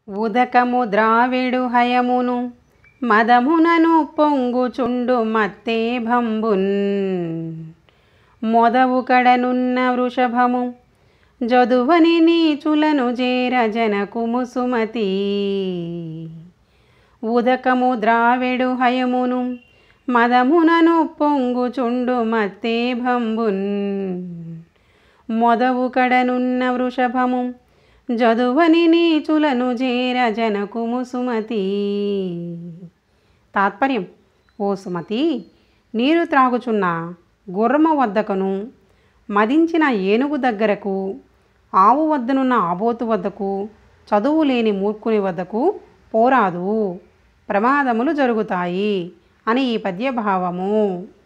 ఉదకము ద్రావిడు హయమును మదమునను పొంగుచుండు మత్తే భంబున్ మొదవు కడనున్న వృషభము జదువని నీచులను చేర జనకుము సుమతి ఉదకము ద్రావిడు హయమును మదమునను పొంగుచుండు మత్తే భంబున్ మొదవు కడనున్న వృషభము జదువని నీచులను చేర జనకుము సుమతి తాత్పర్యం ఓ సుమతి నీరు త్రాగుచున్న గుర్రము వద్దకును మదించిన ఏనుగు దగ్గరకు ఆవు వద్దనున్న ఆబోతు వద్దకు చదువు లేని మూర్ఖుని వద్దకు పోరాదు ప్రమాదములు జరుగుతాయి అని ఈ పద్యభావము